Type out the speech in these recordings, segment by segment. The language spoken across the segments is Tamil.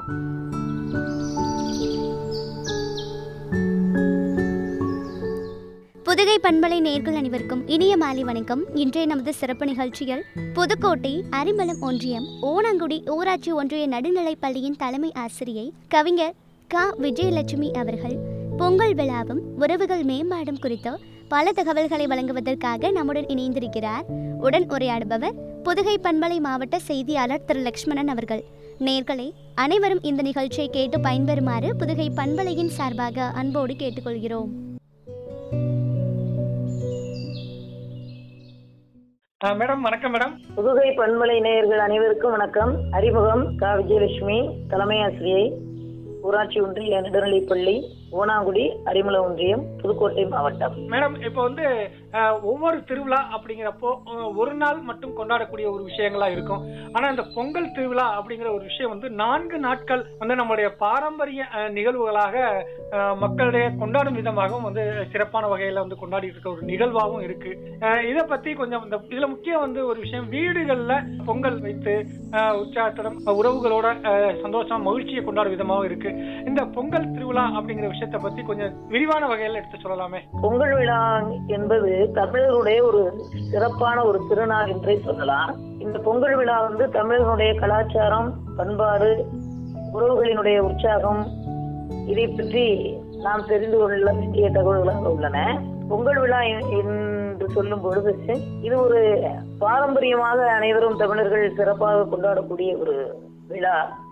புதுகை பண்பலை நேர்கள் அனைவருக்கும் இனிய மாலை வணக்கம் இன்றைய நமது சிறப்பு நிகழ்ச்சியில் புதுக்கோட்டை அரிமளம் ஒன்றியம் ஓணாங்குடி ஊராட்சி ஒன்றிய நடுநிலைப் பள்ளியின் தலைமை ஆசிரியை கவிஞர் க விஜயலட்சுமி அவர்கள் பொங்கல் விழாவும் உறவுகள் மேம்பாடும் குறித்து பல தகவல்களை வழங்குவதற்காக நம்முடன் இணைந்திருக்கிறார் உடன் உரையாடுபவர் புதுகை பண்பலை மாவட்ட செய்தியாளர் திரு லக்ஷ்மணன் அவர்கள் நேர்களே அனைவரும் இந்த நிகழ்ச்சியை கேட்டு பயன்பெறுமாறு புதுகை பண்பலையின் சார்பாக அன்போடு கேட்டுக்கொள்கிறோம் ஆ, மேடம் வணக்கம் மேடம் புதுகை பண்பலை நேயர்கள் அனைவருக்கும் வணக்கம் அறிமுகம் க விஜயலட்சுமி தலைமை ஆசிரியை ஊராட்சி ஒன்றிய நடுநிலைப்பள்ளி ஓனாங்குடி அரிமள ஒன்றியம் புதுக்கோட்டை மாவட்டம் மேடம் இப்போ வந்து ஆ, ஒவ்வொரு திருவிழா அப்படிங்கிறப்போ ஆ, ஒரு நாள் மட்டும் கொண்டாடக்கூடிய ஒரு விஷயங்களா இருக்கும் ஆனா இந்த பொங்கல் திருவிழா அப்படிங்கிற ஒரு விஷயம் வந்து நான்கு நாட்கள் வந்து நம்மளுடைய பாரம்பரிய ஆ, நிகழ்வுகளாக ஆ, மக்களிடையே கொண்டாடும் விதமாகவும் வந்து சிறப்பான வகையில வந்து கொண்டாடிட்டு இருக்க ஒரு நிகழ்வாகவும் இருக்கு ஆ, இத பத்தி கொஞ்சம் இந்த இதுல முக்கியம் வந்து ஒரு விஷயம் வீடுகள்ல பொங்கல் வைத்து ஆ, உற்சாகத்துடன் உறவுகளோட ஆ, சந்தோஷம் மகிழ்ச்சியை கொண்டாடும் விதமாகவும் இருக்கு இந்த பொங்கல் திருவிழா அப்படிங்கிற விஷயத்தை பத்தி கொஞ்சம் விரிவான வகையில எடுத்து சொல்லலாமே பொங்கல் விழா என்பது தமிழர்களுடைய ஒரு சிறப்பான ஒரு திருநாள் என்றே சொல்லலாம் இந்த பொங்கல் விழா வந்து தமிழர்களுடைய கலாச்சாரம் பண்பாடு உறவுகளினுடைய உற்சாகம் இதை பற்றி நாம் தெரிந்து கொள்ள வேண்டிய தகவல்களாக உள்ளன பொங்கல் விழா எ- என்று சொல்லும் பொழுது இது ஒரு பாரம்பரியமாக அனைவரும் தமிழர்கள் சிறப்பாக கொண்டாடக்கூடிய ஒரு விழா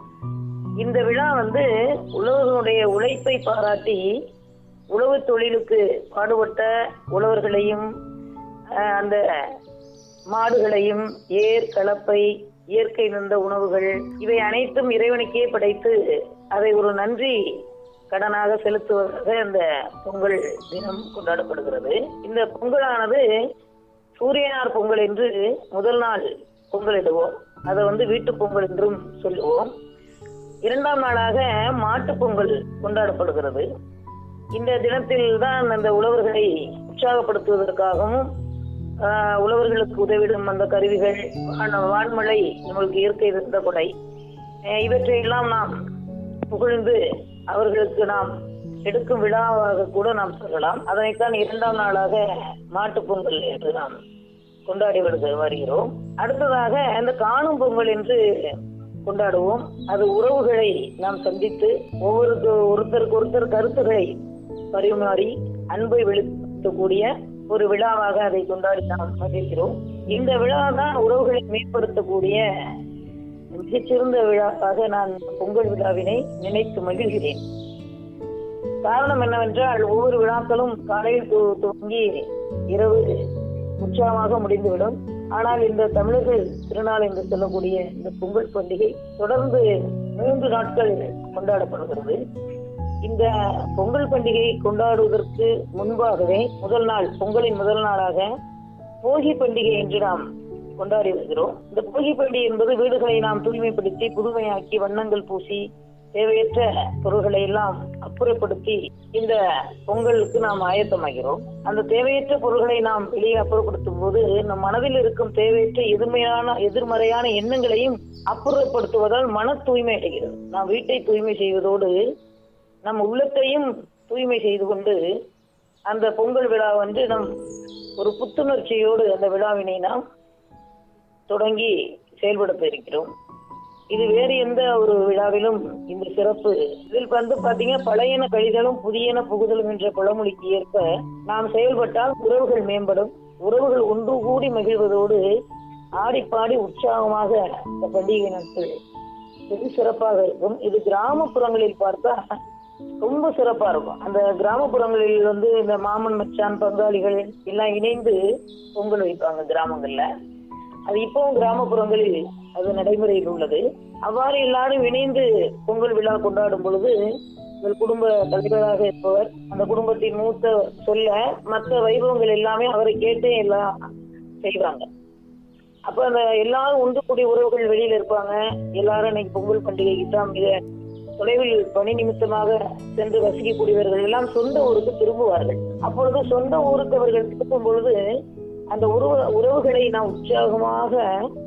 இந்த விழா வந்து உழவர்களுடைய உழைப்பை பாராட்டி உழவு தொழிலுக்கு பாடுபட்ட உழவர்களையும் அஹ், அந்த மாடுகளையும் ஏர் கலப்பை இயற்கை நின்ற உணவுகள் இவை அனைத்தும் இறைவனுக்கே படைத்து அதை ஒரு நன்றி கடனாக செலுத்துவதாக இந்த பொங்கல் தினம் கொண்டாடப்படுகிறது இந்த பொங்கலானது சூரியனார் பொங்கல் என்று முதல் நாள் பொங்கலிடுவோம் அதை வந்து வீட்டு பொங்கல் என்றும் சொல்லுவோம் இரண்டாம் நாளாக மாட்டுப் பொங்கல் கொண்டாடப்படுகிறது இந்த தினத்தில் தான் அந்த உழவர்களை உற்சாகப்படுத்துவதற்காகவும் ஆஹ், உழவர்களுக்கு உதவிடும் அந்த கருவிகள் வான- வான்மழை நம்மளுக்கு இயற்கை இருந்த கொடை அஹ், இவற்றையெல்லாம் நாம் புகழ்ந்து அவர்களுக்கு நாம் எடுக்கும் விழாவாக கூட நாம் சொல்லலாம் அதனைத்தான் இரண்டாம் நாளாக மாட்டுப் பொங்கல் என்று நாம் கொண்டாடி வருக வருகிறோம் அடுத்ததாக அந்த காணும் பொங்கல் என்று கொண்டாடுவோம் அது உறவுகளை நாம் சந்தித்து ஒவ்வொரு ஒருத்தருக்கு ஒருத்தர் கருத்துக்களை பரிமாறி அன்பை வெளிப்படுத்தக்கூடிய ஒரு விழாவாக அதை கொண்டாடி நாம் மகிழ்கிறோம் இந்த விழா தான் உறவுகளை மேம்படுத்தக்கூடிய மிகச்சிறந்த விழாவாக நான் பொங்கல் விழாவினை நினைத்து மகிழ்கிறேன் காரணம் என்னவென்றால் ஒவ்வொரு விழாக்களும் காலையில் து- துவங்கி இரவு உற்சாகமாக முடிந்துவிடும் ஆனால் இந்த தமிழர்கள் திருநாள் என்று சொல்லக்கூடிய இந்த பொங்கல் பண்டிகை தொடர்ந்து மூன்று நாட்கள் கொண்டாடப்படுகிறது இந்த பொங்கல் பண்டிகை கொண்டாடுவதற்கு முன்பாகவே முதல் நாள் பொங்கலின் முதல் நாளாக போகி பண்டிகை என்று நாம் கொண்டாடி வருகிறோம் இந்த போகி பண்டிகை என்பது வீடுகளை நாம் தூய்மைப்படுத்தி புதுமையாக்கி வண்ணங்கள் பூசி தேவையற்ற பொருள்களை எல்லாம் அப்புறப்படுத்தி இந்த பொங்கலுக்கு நாம் ஆயத்தமாகிறோம் அந்த தேவையற்ற பொருள்களை நாம் வெளியே அப்புறப்படுத்தும் போது நம் மனதில் இருக்கும் தேவையற்ற எதிர்மையான எதிர்மறையான எண்ணங்களையும் அப்புறப்படுத்துவதால் மன தூய்மை அடைகிறது நாம் வீட்டை தூய்மை செய்வதோடு நம் உள்ளத்தையும் தூய்மை செய்து கொண்டு அந்த பொங்கல் விழா வந்து நம் ஒரு புத்துணர்ச்சியோடு அந்த விழாவினை நாம் தொடங்கி செயல்படுத்த இருக்கிறோம் இது வேறு எந்த ஒரு விழாவிலும் இந்த சிறப்பு இதில் வந்து பாத்தீங்க பழையன கழிதலும் புதியன புகுதலும் என்ற பழமொழிக்கு ஏற்ப நாம் செயல்பட்டால் உறவுகள் மேம்படும் உறவுகள் ஒன்று கூடி மகிழ்வதோடு ஆடி பாடி உற்சாகமாக இந்த பண்டிகை நாட்கள் வெகு சிறப்பாக இருக்கும் இது கிராமப்புறங்களில் பார்த்தா ரொம்ப சிறப்பா இருக்கும் அந்த கிராமப்புறங்களில் வந்து இந்த மாமன் மச்சான் பங்காளிகள் எல்லாம் இணைந்து பொங்கல் வைப்பாங்க கிராமங்கள்ல அது இப்பவும் கிராமப்புறங்களில் அது நடைமுறையில் உள்ளது அவ்வாறு எல்லாரும் இணைந்து பொங்கல் விழா கொண்டாடும் பொழுது உங்கள் குடும்ப தலைவராக இருப்பவர் அந்த குடும்பத்தின் மூத்த சொல்ல மற்ற வைபவங்கள் எல்லாமே அவரை கேட்டே எல்லாம் செய்வாங்க அப்ப அந்த எல்லாரும் ஒன்று கூடிய உறவுகள் வெளியில இருப்பாங்க எல்லாரும் இன்னைக்கு பொங்கல் பண்டிகைக்கு தான் மிக தொலைவில் பணி நிமித்தமாக சென்று வசிக்கக்கூடியவர்கள் எல்லாம் சொந்த ஊருக்கு திரும்புவார்கள் அப்பொழுது சொந்த ஊருக்கு அவர்கள் திரும்பும் பொழுது அந்த உறவு உறவுகளை நாம் உற்சாகமாக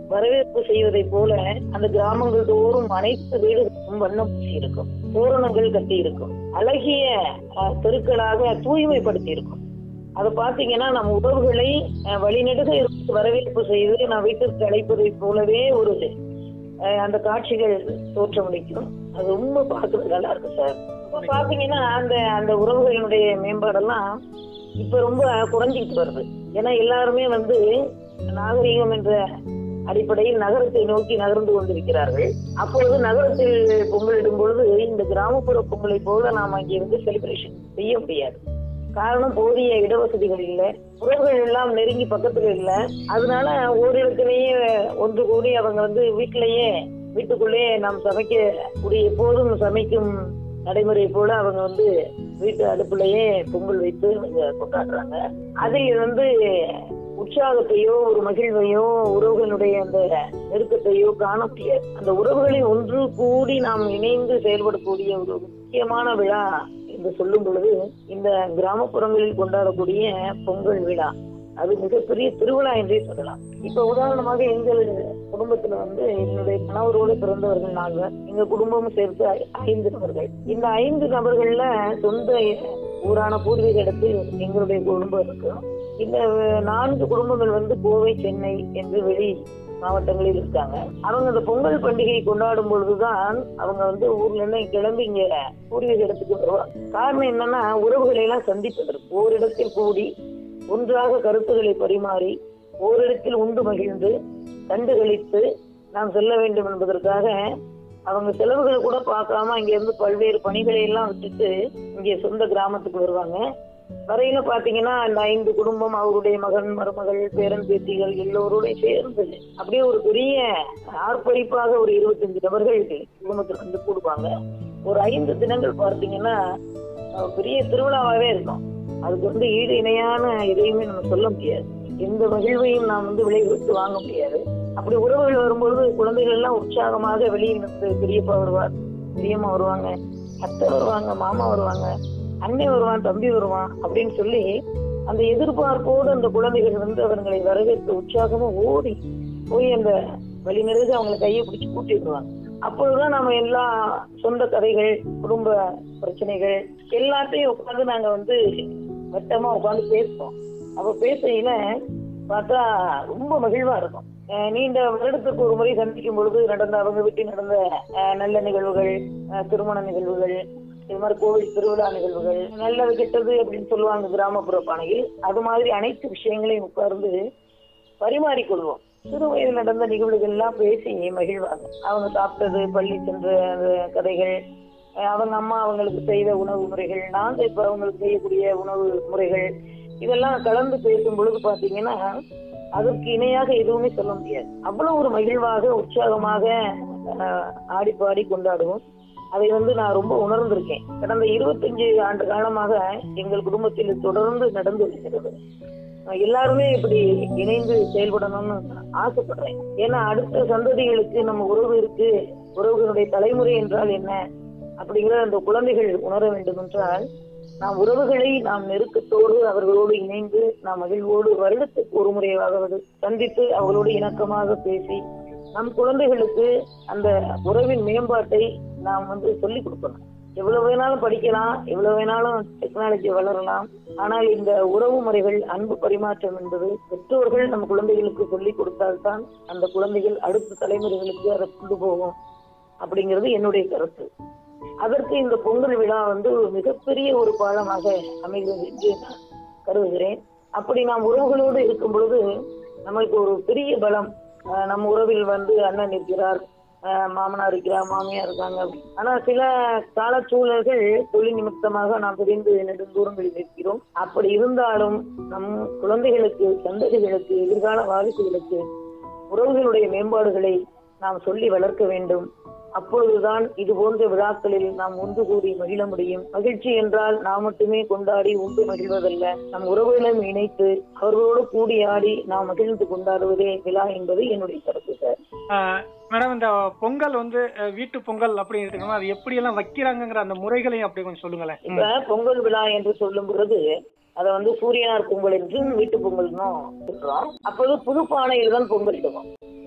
வரவேற்பு செய்வதை போல அந்த கிராமங்கள் தோறும் அனைத்து வீடுகளும் வண்ணம் பூசி இருக்கும் தோரணங்கள் கட்டி இருக்கும் அழகிய அஹ், தெருக்களாக தூய்மைப்படுத்தி இருக்கும் அதை பாத்தீங்கன்னா நம்ம உறவுகளை அஹ், வழிநெடுக இருந்து வரவேற்பு செய்து நான் வீட்டிற்கு அழைப்பதை போலவே ஒரு அஹ், அந்த காட்சிகள் தோற்றமளிக்கும் அது ரொம்ப பார்க்கறது நல்லா இருக்கு சார் இப்ப பாத்தீங்கன்னா அந்த அந்த உறவுகளினுடைய மேம்பாடெல்லாம் இப்ப ரொம்ப குறைஞ்சிக்கிட்டு வருது ஏன்னா எல்லாருமே வந்து நாகரிகம் என்ற அடிப்படையில் நகரத்தை நோக்கி நகர்ந்து கொண்டிருக்கிறார்கள் அப்பொழுது நகரத்தில் பொங்கலிடும் பொழுது இந்த கிராமப்புற பொங்கலை போல நாம் அங்கே இருந்து செலிப்ரேஷன் செய்ய முடியாது காரணம் போதிய இடவசதிகள் இல்லை உறவுகள் எல்லாம் நெருங்கி பக்கத்துல இல்ல அதனால ஓரிடத்திலேயே ஒன்று கூடி அவங்க வந்து வீட்டிலேயே வீட்டுக்குள்ளேயே நாம் சமைக்க கூடிய எப்போதும் சமைக்கும் நடைமுறை போல அவங்க வந்து வீட்டு அடுப்புலயே பொங்கல் வைத்து அவங்க கொண்டாடுறாங்க அதில் வந்து உற்சாகத்தையோ ஒரு மகிழ்வையோ உறவுகளுடைய அந்த நெருக்கத்தையோ காண முடியாது அந்த உறவுகளை ஒன்று கூடி நாம் இணைந்து செயல்படக்கூடிய ஒரு முக்கியமான விழா என்று சொல்லும் பொழுது இந்த கிராமப்புறங்களில் கொண்டாடக்கூடிய பொங்கல் விழா அது மிகப்பெரிய திருவிழா என்றே சொல்லலாம் இப்ப உதாரணமாக எங்கள் குடும்பத்துல வந்து என்னுடைய கணவரோடு பிறந்தவர்கள் நாங்க எங்க குடும்பமும் சேர்த்து ஐ- ஐந்து நபர்கள் இந்த ஐந்து நபர்கள்ல சொந்த ஊரான பூர்வீக இடத்தில் எங்களுடைய குடும்பம் இருக்கு இந்த நான்கு குடும்பங்கள் வந்து கோவை சென்னை என்று வெளி மாவட்டங்களில் இருக்காங்க அவங்க இந்த பொங்கல் பண்டிகை கொண்டாடும் பொழுதுதான் அவங்க வந்து ஊர்ல இருந்து கிளம்பி இங்க பூர்வீக இடத்துக்கு வருவாங்க காரணம் என்னன்னா உறவுகளை எல்லாம் சந்திப்பதற்கு ஓரிடத்தில் கூடி ஒன்றாக கருத்துக்களை பரிமாறி ஓரிடத்தில் உண்டு மகிழ்ந்து கண்டுகளித்து நாம் செல்ல வேண்டும் என்பதற்காக அவங்க செலவுகளை கூட பார்க்காம இங்க இருந்து பல்வேறு பணிகளை எல்லாம் விட்டுட்டு இங்கே சொந்த கிராமத்துக்கு வருவாங்க வரையில பாத்தீங்கன்னா அந்த ஐந்து குடும்பம் அவருடைய மகன் மருமகள் பேரன் பேத்திகள் எல்லோரோட சேர்ந்து அப்படியே ஒரு பெரிய ஆர்ப்பரிப்பாக ஒரு இருபத்தஞ்சு நபர்கள் குடும்பத்தில் வந்து கூடுவாங்க ஒரு ஐந்து தினங்கள் பார்த்தீங்கன்னா அஹ், பெரிய திருவிழாவாவே இருக்கும் அதுக்கு வந்து ஈடு இணையான எதையுமே நம்ம சொல்ல முடியாது எந்த மகிழ்வையும் நாம் வந்து விலை கொடுத்து வாங்க முடியாது அப்படி உறவுகள் வரும்பொழுது குழந்தைகள் எல்லாம் உற்சாகமாக வெளியில் இருந்து பெரியப்பா வருவார் பெரியம்மா வருவாங்க அத்தை வருவாங்க மாமா வருவாங்க அண்ணன் வருவான் தம்பி வருவான் அப்படின்னு சொல்லி அந்த எதிர்பார்ப்போடு அந்த குழந்தைகள் வந்து அவர்களை வரவேற்று உற்சாகமா ஓடி போய் அந்த வழிநெடுக அவங்களை கையை பிடிச்சு கூட்டி விடுவாங்க அப்பொழுதுதான் நம்ம எல்லா சொந்த கதைகள் குடும்ப பிரச்சனைகள் எல்லாத்தையும் உட்காந்து நாங்க வந்து வட்டமா உட்காந்து பேசுவோம் அப்ப பேசையில பார்த்தா ரொம்ப மகிழ்வா இருக்கும் அஹ் நீண்ட வருடத்துக்கு ஒரு முறை சந்திக்கும் பொழுது நடந்த அவங்க வீட்டில் நடந்த அஹ், நல்ல நிகழ்வுகள் அஹ், திருமண நிகழ்வுகள் இது மாதிரி கோவில் திருவிழா நிகழ்வுகள் நல்லது கெட்டது அப்படின்னு சொல்லுவாங்க கிராமப்புற பானையில் அது மாதிரி அனைத்து விஷயங்களையும் உட்கார்ந்து பரிமாறிக்கொள்வோம் சிறு வயதில் நடந்த நிகழ்வுகள் எல்லாம் பேசி மகிழ்வாங்க அவங்க சாப்பிட்டது பள்ளி சென்ற அந்த கதைகள் அஹ் அவங்க அம்மா அவங்களுக்கு செய்த உணவு முறைகள் நாங்க இப்ப அவங்களுக்கு செய்யக்கூடிய உணவு முறைகள் இதெல்லாம் கலந்து பேசும் பொழுது பாத்தீங்கன்னா அதற்கு இணையாக எதுவுமே சொல்ல முடியாது அவ்வளவு ஒரு மகிழ்வாக உற்சாகமாக அஹ், ஆடி பாடி கொண்டாடுவோம் அதை வந்து நான் ரொம்ப உணர்ந்திருக்கேன் கடந்த இருபத்தஞ்சு ஆண்டு காலமாக எங்கள் குடும்பத்தில் இது தொடர்ந்து நடந்து வருகிறது அஹ் எல்லாருமே இப்படி இணைந்து செயல்படணும்னு ஆசைப்படுறேன் ஏன்னா அடுத்த சந்ததிகளுக்கு நம்ம உறவு இருக்கு உறவுகளுடைய தலைமுறை என்றால் என்ன அப்படிங்கிற அந்த குழந்தைகள் உணர வேண்டும் என்றால் நாம் உறவுகளை நாம் நெருக்கத்தோடு அவர்களோடு இணைந்து நாம் மகிழ்வோடு வருடத்துக்கு ஒரு முறையாவது சந்தித்து அவர்களோடு இணக்கமாக பேசி நம் குழந்தைகளுக்கு அந்த உறவின் மேம்பாட்டை நாம் வந்து சொல்லிக் கொடுக்கணும் எவ்வளவு வேணாலும் படிக்கலாம் எவ்வளவு வேணாலும் டெக்னாலஜி வளரலாம் ஆனால் இந்த உறவு முறைகள் அன்பு பரிமாற்றம் என்பது பெற்றோர்கள் நம்ம குழந்தைகளுக்கு சொல்லிக் கொடுத்தால்தான் அந்த குழந்தைகள் அடுத்த தலைமுறைகளுக்கு அதை கொண்டு போகும் அப்படிங்கிறது என்னுடைய கருத்து அதற்கு இந்த பொங்கல் விழா வந்து ஒரு மிகப்பெரிய ஒரு பாலமாக அமைகிறது என்று நான் கருதுகிறேன் அப்படி நாம் உறவுகளோடு இருக்கும் பொழுது நமக்கு ஒரு பெரிய பலம் அஹ் நம்ம உறவில் வந்து அண்ணன் இருக்கிறார் அஹ் மாமனார் இருக்கிறார் மாமியார் இருக்காங்க அப்படி. ஆனா சில கால சூழல்கள் தொழில் நிமித்தமாக நாம் பிரிந்து நெடுந்தூரங்களில் நிற்கிறோம் அப்படி இருந்தாலும் நம் குழந்தைகளுக்கு சந்ததிகளுக்கு எதிர்கால வாரிசுகளுக்கு உறவுகளுடைய மேம்பாடுகளை நாம் சொல்லி வளர்க்க வேண்டும் அப்பொழுதுதான் இது போன்ற விழாக்களில் நாம் ஒன்று கூடி மகிழ முடியும் மகிழ்ச்சி என்றால் நாம் மட்டுமே கொண்டாடி உண்டு மகிழ்வதல்ல நம் உறவுகளும் இணைத்து அவர்களோடு கூடி ஆடி நாம் மகிழ்ந்து கொண்டாடுவதே விழா என்பது என்னுடைய கருத்து சார் ஆஹ் மேடம் இந்த பொங்கல் வந்து அஹ், வீட்டு பொங்கல் அப்படின்னு எடுத்துக்கணும் அது எப்படி எல்லாம் வைக்கிறாங்கங்கிற அந்த முறைகளையும் அப்படி கொஞ்சம் சொல்லுங்களேன் ம். இப்ப பொங்கல் விழா என்று சொல்லும் பொழுது அதை வந்து சூரியனார் பொங்கல் என்றும் வீட்டு பொங்கல்னும் சொல்றோம் அப்போது புது பானையில் தான் பொங்கல் இடுவோம்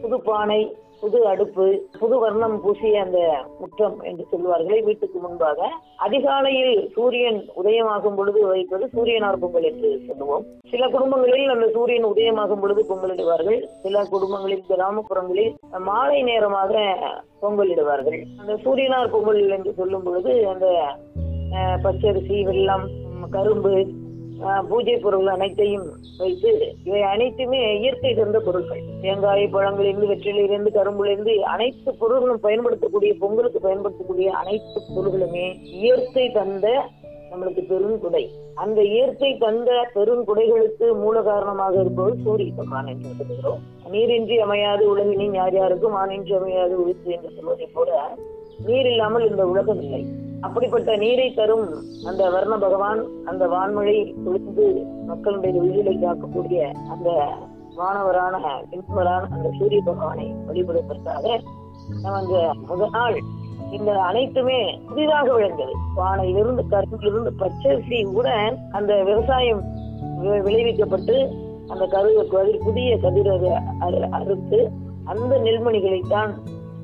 புது பானை புது அடுப்பு புது வர்ணம் பூசிய அந்த முற்றம் என்று சொல்வார்களே வீட்டுக்கு முன்பாக அதிகாலையில் சூரியன் உதயமாகும் பொழுது வைப்பது சூரியனார் பொங்கல் என்று சொல்லுவோம் சில குடும்பங்களில் அந்த சூரியன் உதயமாகும் பொழுது பொங்கலிடுவார்கள் சில குடும்பங்களில் கிராமப்புறங்களில் மாலை நேரமாக பொங்கலிடுவார்கள் அந்த சூரியனார் பொங்கல் என்று சொல்லும் பொழுது அந்த அஹ், பச்சரிசி வெல்லம் ம், கரும்பு அஹ், பூஜை பொருள் அனைத்தையும் வைத்து இவை அனைத்துமே இயற்கை தந்த பொருட்கள் தேங்காய் பழங்களிலிருந்து வெற்றிலிருந்து கரும்பிலிருந்து அனைத்து பொருள்களும் பயன்படுத்தக்கூடிய பொங்கலுக்கு பயன்படுத்தக்கூடிய அனைத்து பொருள்களுமே இயற்கை தந்த நம்மளுக்கு பெருங்குடை அந்த இயற்கை தந்த பெருங்குடைகளுக்கு மூல காரணமாக இருப்பவர் சூரிய பகவான் என்று சொல்லுகிறோம் நீரின்றி அமையாது உலகினின் யார் யாருக்கும் ஆனின்றி அமையாது உயிர்த்து என்று சொல்வதை போல நீர் இல்லாமல் இந்த உலகம் இல்லை அப்படிப்பட்ட நீரை தரும் அந்த வர்ண பகவான் அந்த வான்மழை குளிர்ந்து மக்களுடைய உயிரை காக்கக்கூடிய அந்த வானவரான பின்பரான அந்த சூரிய பகவானை வழிபடுவதற்காக நம்ம அந்த முதல் நாள் இந்த அனைத்துமே புதிதாக விளைந்தது பானையிலிருந்து கரும்பிலிருந்து பச்சரிசி கூட அந்த விவசாயம் வி- விளைவிக்கப்பட்டு அந்த கரு கதிர் புதிய கதிர் அது அறு- அறுத்து அந்த நெல்மணிகளைத்தான்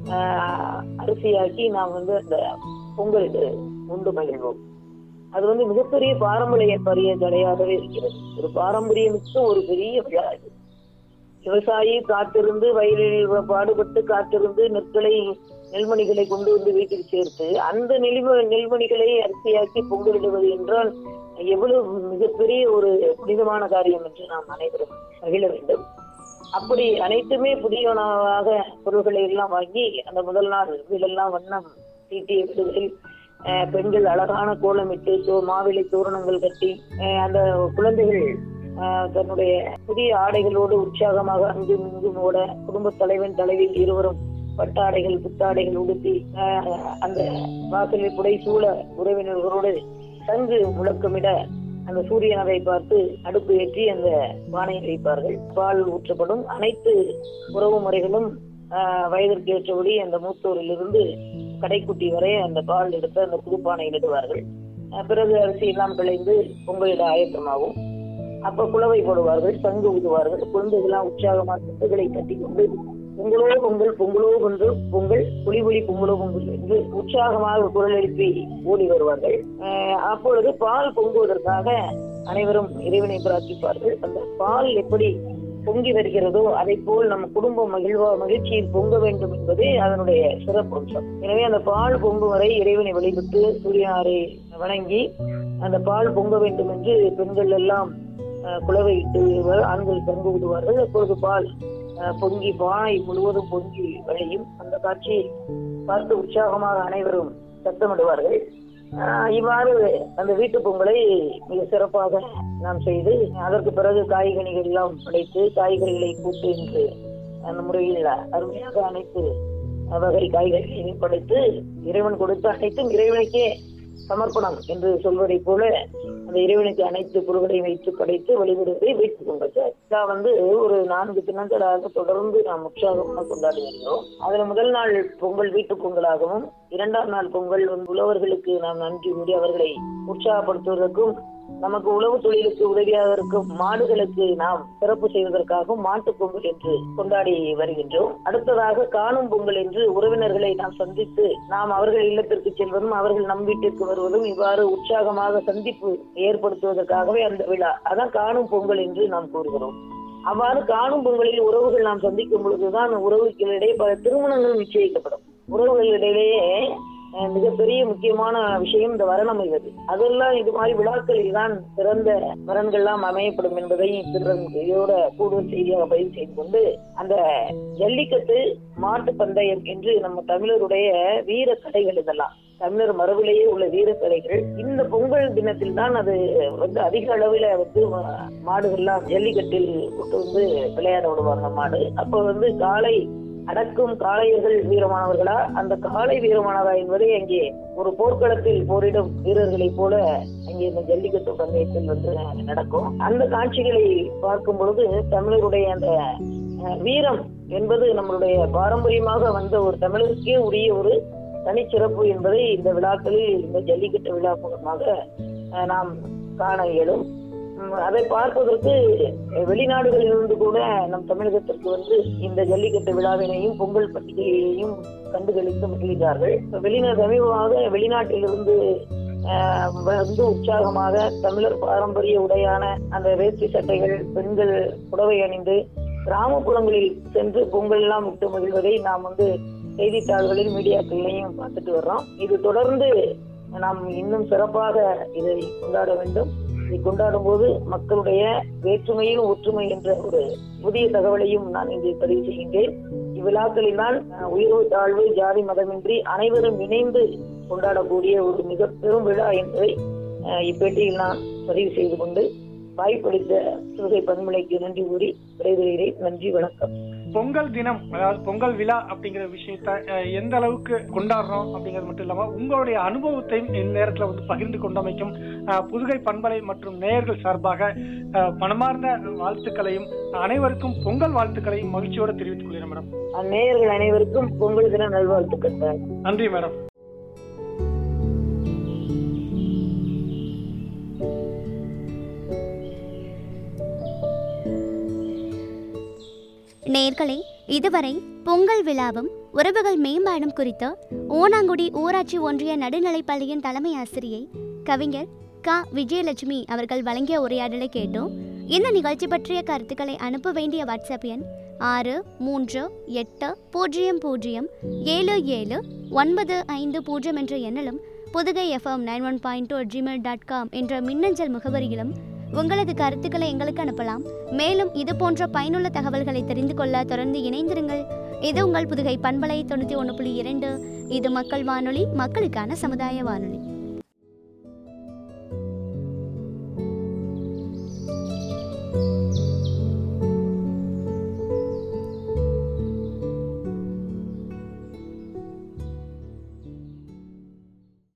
ஆஹ், அரிசியாக்கி நாம் வந்து அந்த பொங்கலுக்கு உண்டு மகிழ்வோம் அது வந்து மிகப்பெரிய பாரம்பரிய பரிய தடையாகவே இருக்கிறது ஒரு பாரம்பரியமிக்க ஒரு பெரிய விழா இது விவசாயி காத்திருந்து வயலில் பாடுபட்டு காத்திருந்து நெற்களை நெல்மணிகளை கொண்டு வந்து வீட்டில் சேர்த்து அந்த நெல்ம நெல்மணிகளை அரிசியாக்கி பொங்கலிடுவது என்றால் எவ்வளவு மிகப்பெரிய ஒரு புனிதமான காரியம் என்று நாம் அனைவரும் மகிழ வேண்டும் அப்படி அனைத்துமே புதியவனாக பொருள்களை எல்லாம் வாங்கி அந்த முதல் நாள் வீடெல்லாம் வண்ணம் தீட்டிய வீடுகளில் அஹ், பெண்கள் அழகான கோலமிட்டு தோ- மாவிலை தோரணங்கள் கட்டி அஹ், அந்த குழந்தைகள் ஆஹ் தன்னுடைய புதிய ஆடைகளோடு உற்சாகமாக அங்கும் இங்கும் ஓட குடும்ப தலைவன் தலைவி இருவரும் பட்டாடைகள் புத்தாடைகள் உடுத்தி ஆஹ் அந்த வாசலில் புடை சூழ உறவினர்களோடு சங்கு முழக்கமிட அந்த சூரியனவை பார்த்து அடுப்பு ஏற்றி அந்த பானையை வைப்பார்கள் பால் ஊற்றப்படும் அனைத்து உறவு முறைகளும் ஆஹ் வயதிற்கு ஏற்றபடி அந்த மூத்தோரிலிருந்து கடைக்குட்டி வரை அந்த பால் எடுத்து அந்த புதுப்பானையில் இடுவார்கள் ஆஹ் பிறகு அரிசி எல்லாம் பிழைந்து பொங்கலிட ஆயத்தமாகும் அப்ப குளவை போடுவார்கள் சங்கு ஊதுவார்கள் குழந்தைகள்லாம் உற்சாகமாக சொத்துக்களை கட்டி கொண்டு பொங்கலோ பொங்கல் பொங்கலோ பொங்கல் பொங்கல் புலி புலி பொங்கலோ பொங்கல் என்று உற்சாகமாக குரல் எழுப்பி ஓடி வருவார்கள் அஹ் அப்பொழுது பால் பொங்குவதற்காக அனைவரும் இறைவனை பிரார்த்திப்பார்கள் அந்த பால் எப்படி பொங்கி வருகிறதோ அதை போல் நம்ம குடும்பம் மகிழ்வா மகிழ்ச்சியில் பொங்க வேண்டும் என்பதே அதனுடைய சிறப்பு அம்சம் எனவே அந்த பால் பொங்கும் வரை இறைவனை வழிபட்டு சூரியனாரை வணங்கி அந்த பால் பொங்க வேண்டும் என்று பெண்கள் எல்லாம் அஹ், குளவையிட்டு வ- ஆண்கள் பங்கு விடுவார்கள் அப்பொழுது பால் அஹ், பொங்கி பானை முழுவதும் பொங்கி வழியும் அந்த காட்சியை பார்த்து உற்சாகமாக அனைவரும் சத்தமிடுவார்கள் ஆஹ் இவ்வாறு அந்த வீட்டு பொங்கலை மிக சிறப்பாக நாம் செய்து அதற்கு பிறகு காய்கனிகள் எல்லாம் படைத்து காய்கறிகளை கூட்டு என்று அந்த முறையில் அருமையாக அனைத்து வகை காய்கறிகளையும் படைத்து இறைவன் கொடுத்த அனைத்தும் இறைவனுக்கே சமர்ப்பணம் என்று சொல்வதைப் போல அந்த இறைவனுக்கு அனைத்து பொருள்களையும் வைத்து படைத்து வழிபடுவதை வைத்துக் கொண்டார் இதா வந்து ஒரு நான்கு தினங்களாக தொடர்ந்து நாம் உற்சாகமாக கொண்டாடி வருகிறோம் அதுல முதல் நாள் பொங்கல் வீட்டு பொங்கலாகவும் இரண்டாம் நாள் பொங்கல் வந்து உழவர்களுக்கு நாம் நன்றி கூறி அவர்களை உற்சாகப்படுத்துவதற்கும் நமக்கு உழவு தொழிலுக்கு உதவியாக இருக்கும் மாடுகளுக்கு நாம் சிறப்பு செய்வதற்காகவும் மாட்டுப் பொங்கல் என்று கொண்டாடி வருகின்றோம் அடுத்ததாக காணும் பொங்கல் என்று உறவினர்களை நாம் சந்தித்து நாம் அவர்கள் இல்லத்திற்கு செல்வதும் அவர்கள் நம் வீட்டிற்கு வருவதும் இவ்வாறு உற்சாகமாக சந்திப்பு ஏற்படுத்துவதற்காகவே அந்த விழா அதான் காணும் பொங்கல் என்று நாம் கூறுகிறோம் அவ்வாறு காணும் பொங்கலில் உறவுகள் நாம் சந்திக்கும் பொழுதுதான் உறவுகளிடையே பல திருமணங்கள் நிச்சயிக்கப்படும் உறவுகளிடையே அஹ், மிகப்பெரிய முக்கியமான விஷயம் இந்த வரன் அமைவது அதெல்லாம் இது மாதிரி விழாக்களில் தான் சிறந்த வரன்கள்லாம் அமையப்படும் என்பதை சிறன் இதோட கூடுதல் செய்தியாக பதிவு செய்து கொண்டு அந்த ஜல்லிக்கட்டு மாட்டு பந்தயம் என்று நம்ம தமிழருடைய வீர கடைகள் இதெல்லாம் தமிழர் மரபிலேயே உள்ள வீரக்கலைகள் இந்த பொங்கல் தினத்தில் தான் அது வந்து அதிக அளவில் வந்து மா- மாடுகள்லாம் ஜல்லிக்கட்டில் கொண்டு வந்து விளையாட விடுவாங்க மாடு அப்போ வந்து காளை அடக்கும் காளையர்கள் வீரமானவர்களா அந்த காளை வீரமானதா என்பதை அங்கே ஒரு போர்க்களத்தில் போரிடும் வீரர்களைப் போல அங்கே இந்த ஜல்லிக்கட்டு பந்தயத்தில் வந்து நடக்கும் அந்த காட்சிகளை பார்க்கும் பொழுது தமிழருடைய அந்த அஹ், வீரம் என்பது நம்மளுடைய பாரம்பரியமாக வந்த ஒரு தமிழருக்கே உரிய ஒரு தனிச்சிறப்பு என்பதை இந்த விழாக்களில் இந்த ஜல்லிக்கட்டு விழா மூலமாக அஹ், நாம் காண இயலும் உம், அதை பார்ப்பதற்கு வெளிநாடுகளிலிருந்து கூட நம் தமிழகத்திற்கு வந்து இந்த ஜல்லிக்கட்டு விழாவினையும் பொங்கல் பண்டிகையையும் கண்டுகளித்து மகிழ்கிறார்கள் வெளிநாடு சமீபமாக வெளிநாட்டிலிருந்து ஆஹ், வந்து உற்சாகமாக தமிழர் பாரம்பரிய உடையான அந்த வேஷ்டி சட்டைகள் பெண்கள் புடவை அணிந்து கிராமப்புறங்களில் சென்று பொங்கல் எல்லாம் விட்டு மகிழ்வதை நாம் வந்து செய்தித்தாள்களில் மீடியாக்கள்லையும் பார்த்துட்டு வர்றோம் இது தொடர்ந்து நாம் இன்னும் சிறப்பாக இதை கொண்டாட வேண்டும் இதை கொண்டாடும் போது மக்களுடைய வேற்றுமையில் ஒற்றுமை என்ற ஒரு புதிய தகவலையும் நான் இங்கே பதிவு செய்கின்றேன் இவ்விழாக்களில் தான் அஹ், உயர்வு தாழ்வு ஜாதி மதமின்றி அனைவரும் இணைந்து கொண்டாடக்கூடிய ஒரு மிக பெரும் விழா என்பதை அஹ், இப்பேட்டியில் நான் பதிவு செய்து கொண்டு வாய்ப்பளித்த சிறுகை பன்மலைக்கு நன்றி கூறி விடைபெறுகிறேன் நன்றி வணக்கம் பொங்கல் தினம் அதாவது பொங்கல் விழா அப்படிங்கிற விஷயத்த அஹ், எந்த அளவுக்கு கொண்டாடுறோம் அப்படிங்கிறது மட்டும் இல்லாம உங்களுடைய அனுபவத்தையும் இந்த நேரத்துல வந்து பகிர்ந்து கொண்டமைக்கும் அஹ், புதுகை பண்பலை மற்றும் நேயர்கள் சார்பாக அஹ், மனமார்ந்த வாழ்த்துக்களையும் அனைவருக்கும் பொங்கல் வாழ்த்துக்களையும் மகிழ்ச்சியோடு தெரிவித்துக் கொள்கிறேன் மேடம் நேயர்கள் அனைவருக்கும் பொங்கல் தின நல்வாழ்த்துக்கள் சார் நன்றி மேடம் நேர்களே இதுவரை பொங்கல் விழாவும் உறவுகள் மேம்பாடும் குறித்து ஓனாங்குடி ஊராட்சி ஒன்றிய நடுநிலைப் பள்ளியின் தலைமை ஆசிரியை கவிஞர் க விஜயலட்சுமி அவர்கள் வழங்கிய உரையாடலை கேட்டோம் இந்த நிகழ்ச்சி பற்றிய கருத்துக்களை அனுப்ப வேண்டிய வாட்ஸ்அப் எண் ஆறு மூன்று எட்டு பூஜ்ஜியம் பூஜ்ஜியம் ஏழு ஏழு ஒன்பது ஐந்து பூஜ்ஜியம் என்ற எண்ணிலும் Pudugai FM nine one point two Gmail dot com என்ற மின்னஞ்சல் முகவரியிலும் உங்களது கருத்துக்களை எங்களுக்கு அனுப்பலாம் மேலும் இது போன்ற பயனுள்ள தகவல்களை தெரிந்து கொள்ள தொடர்ந்து இணைந்திருங்கள் இது உங்கள் புதுகை பண்பலை தொண்ணூற்றி ஒன்று புள்ளி இரண்டு இது மக்கள் வானொலி மக்களுக்கான சமுதாய வானொலி